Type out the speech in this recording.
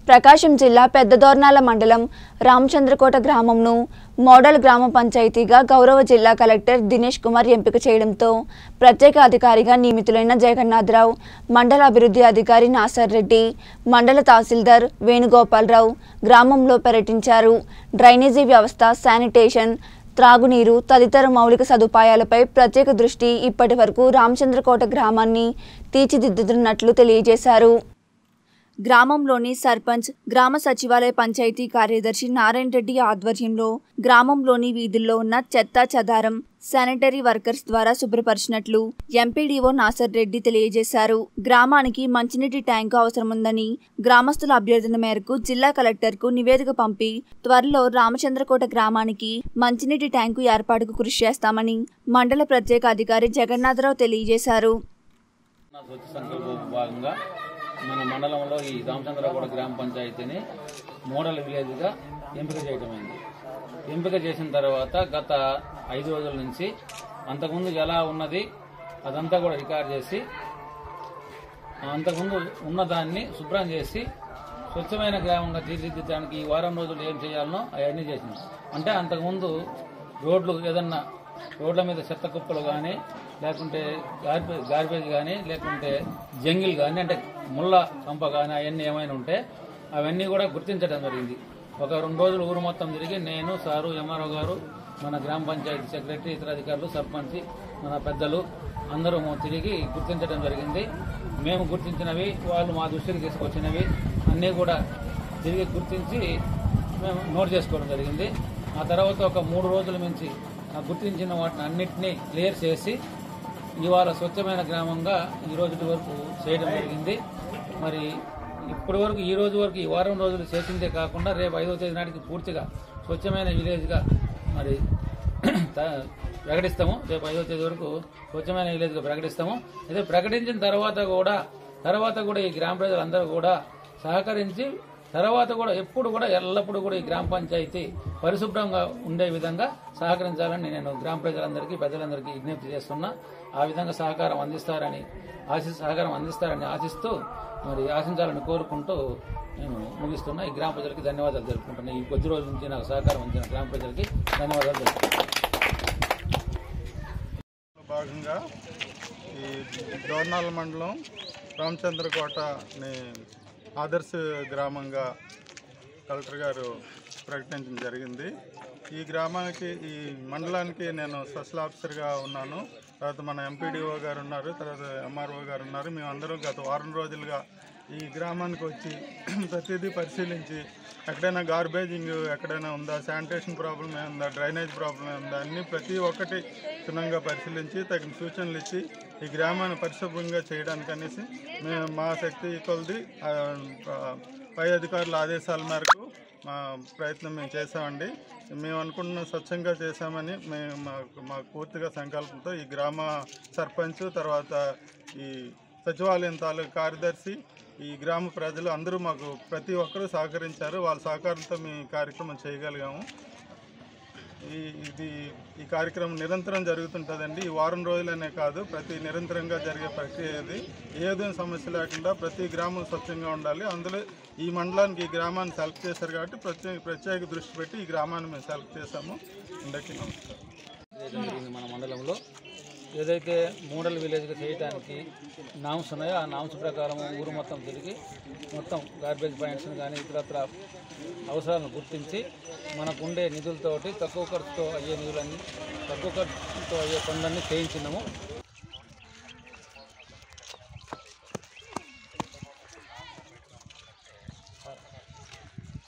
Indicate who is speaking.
Speaker 1: ప్రకాశం జిల్లా పెద్దదోర్నాల మండలం రామచంద్రకోట గ్రామంను మోడల్ గ్రామ పంచాయతీగా గౌరవ జిల్లా కలెక్టర్ దినేష్ కుమార్ ఎంపిక చేయడంతో ప్రత్యేక అధికారిగా నియమితులైన జగన్నాథరావు మండల అభివృద్ధి అధికారి నాసర్ రెడ్డి మండల తహసీల్దార్ వేణుగోపాలరావు గ్రామంలో పర్యటించారు డ్రైనేజీ వ్యవస్థ శానిటేషన్ త్రాగునీరు తదితర మౌలిక సదుపాయాలపై ప్రత్యేక దృష్టి ఇప్పటి వరకు రామచంద్రకోట గ్రామాన్ని తీర్చిదిద్దుతున్నట్లు తెలియజేశారు గ్రామంలోని సర్పంచ్ గ్రామ సచివాలయ పంచాయతీ కార్యదర్శి నారాయణ రెడ్డి ఆధ్వర్యంలో గ్రామంలోని వీధుల్లో ఉన్న చెత్త చెదారం శానిటరీ వర్కర్స్ ద్వారా శుభ్రపరిచినట్లు ఎంపీడీఓ నాసర్ రెడ్డి తెలియజేశారు గ్రామానికి మంచినీటి ట్యాంకు అవసరముందని గ్రామస్తుల అభ్యర్థన మేరకు జిల్లా కలెక్టర్కు నివేదిక పంపి త్వరలో రామచంద్రకోట గ్రామానికి మంచినీటి ట్యాంకు ఏర్పాటుకు కృషి చేస్తామని మండల ప్రత్యేక అధికారి జగన్నాథరావు తెలియజేశారు
Speaker 2: నా స్వచ్ఛ సంకల్ప భాగంగా మన మండలంలో ఈ రామచంద్రగూడ గ్రామ పంచాయతీని మోడల్ విలేజ్గా ఎంపిక చేయడమైంది ఎంపిక చేసిన తర్వాత గత ఐదు రోజుల నుంచి అంతకుముందు ఎలా ఉన్నది అదంతా కూడా రికార్డ్ చేసి అంతకుముందు ఉన్నదాన్ని శుభ్రం చేసి స్వచ్ఛమైన గ్రామంగా తీర్చిదిద్దడానికి ఈ వారం రోజులు ఏం చేయాలనో అవన్నీ చేసినాం అంటే అంతకుముందు రోడ్లు ఏదన్నా రోడ్ల మీద చెత్త కుప్పలు కానీ లేకుంటే గార్బేజ్ గార్బేజ్ కానీ లేకుంటే జంగిల్ కానీ అంటే ముళ్ళ కంప కానీ అవన్నీ ఏమైనా ఉంటే అవన్నీ కూడా గుర్తించడం జరిగింది ఒక రెండు రోజులు ఊరు మొత్తం తిరిగి నేను సారు ఎంఆర్ఓ గారు మన గ్రామ పంచాయతీ సెక్రటరీ ఇతర అధికారులు సర్పంచ్ మన పెద్దలు అందరూ తిరిగి గుర్తించడం జరిగింది మేము గుర్తించినవి వాళ్ళు మా దృష్టికి తీసుకొచ్చినవి అన్నీ కూడా తిరిగి గుర్తించి మేము నోట్ చేసుకోవడం జరిగింది ఆ తర్వాత ఒక మూడు రోజుల నుంచి ఆ గుర్తించిన వాటిని అన్నింటినీ క్లియర్ చేసి ఇవాళ స్వచ్ఛమైన గ్రామంగా ఈ రోజు వరకు చేయడం జరిగింది మరి ఇప్పటి వరకు ఈ రోజు వరకు ఈ వారం రోజులు చేసిందే కాకుండా రేపు ఐదవ తేదీ నాటికి పూర్తిగా స్వచ్ఛమైన విలేజ్గా మరి త- ప్రకటిస్తాము రేపు ఐదవ తేదీ వరకు స్వచ్ఛమైన విలేజ్గా ప్రకటిస్తాము అయితే ప్రకటించిన తర్వాత కూడా తర్వాత కూడా ఈ గ్రామ ప్రజలందరూ కూడా సహకరించి తర్వాత కూడా ఎప్పుడు కూడా ఎల్లప్పుడూ కూడా ఈ గ్రామ పంచాయతీ పరిశుభ్రంగా ఉండే విధంగా సహకరించాలని నేను గ్రామ ప్రజలందరికీ పెద్దలందరికీ విజ్ఞప్తి చేస్తున్నా ఆ విధంగా సహకారం అందిస్తారని ఆశి సహకారం అందిస్తారని ఆశిస్తూ మరి ఆశించాలని కోరుకుంటూ నేను ముగిస్తున్నా ఈ గ్రామ ప్రజలకి ధన్యవాదాలు తెలుపుకుంటున్నా ఈ కొద్ది రోజుల నుంచి నాకు సహకారం అందించిన గ్రామ ప్రజలకి ధన్యవాదాలు తెలుపుకుంటున్నాను
Speaker 3: భాగంగా ఈ దోర్నాల మండలం రామచంద్రకోటని ఆదర్శ గ్రామంగా కలెక్టర్ గారు ప్రకటించడం జరిగింది ఈ గ్రామానికి ఈ మండలానికి నేను స్పెషల్ ఆఫీసర్గా ఉన్నాను తర్వాత మన ఎంపీడీఓ గారు ఉన్నారు తర్వాత ఎంఆర్ఓ గారు ఉన్నారు మేమందరం గత వారం రోజులుగా ఈ గ్రామానికి వచ్చి ప్రతిదీ పరిశీలించి ఎక్కడైనా గార్బేజింగ్ ఎక్కడైనా ఉందా శానిటేషన్ ప్రాబ్లం ఏముందా డ్రైనేజ్ ప్రాబ్లం ఏముందా అన్నీ ప్రతి ఒక్కటి క్షుణ్ణంగా పరిశీలించి తగిన సూచనలు ఇచ్చి ఈ గ్రామాన్ని పరిశుభ్రంగా చేయడానికి అనేసి మేము మా శక్తి కొలది ఆ, పై అధికారుల ఆదేశాల మేరకు మా ప్రయత్నం మేము చేసామండి మేము అనుకున్న స్వచ్ఛంగా చేశామని మేము మాకు మాకు పూర్తిగా సంకల్పంతో ఈ గ్రామ సర్పంచ్ తర్వాత ఈ సచివాలయం తాలూకు కార్యదర్శి ఈ గ్రామ ప్రజలు అందరూ మాకు ప్రతి ఒక్కరూ సహకరించారు వాళ్ళ సహకారంతో మేము ఈ కార్యక్రమం చేయగలిగాము ఈ ఇది ఈ కార్యక్రమం నిరంతరం జరుగుతుంటుందండి ఈ వారం రోజులనే కాదు ప్రతి నిరంతరంగా జరిగే ప్రక్రియ ఇది ఏదో సమస్య లేకుండా ప్రతి గ్రామం స్వచ్ఛంగా ఉండాలి అందులో ఈ మండలానికి ఈ గ్రామాన్ని సెలెక్ట్ చేశారు కాబట్టి ప్రత్యేక ప్రత్యేక దృష్టి పెట్టి ఈ గ్రామాన్ని మేము సెలెక్ట్ చేశాము అందరికీ నమస్కారం
Speaker 2: చేయడం జరిగింది మన మండలంలో ఏదైతే మోడల్ విలేజ్గా చేయడానికి నామ్స్ ఉన్నాయో ఆ నామ్స్ ప్రకారం ఊరు మొత్తం తిరిగి మొత్తం గార్బేజ్ పాయింట్స్ కానీ ఇతరత్ర అవసరాలను గుర్తించి మనకు ఉండే నిధులతోటి తక్కువ ఖర్చుతో అయ్యే నిధులన్నీ తక్కువ ఖర్చుతో అయ్యే పనులన్నీ చేయించినాము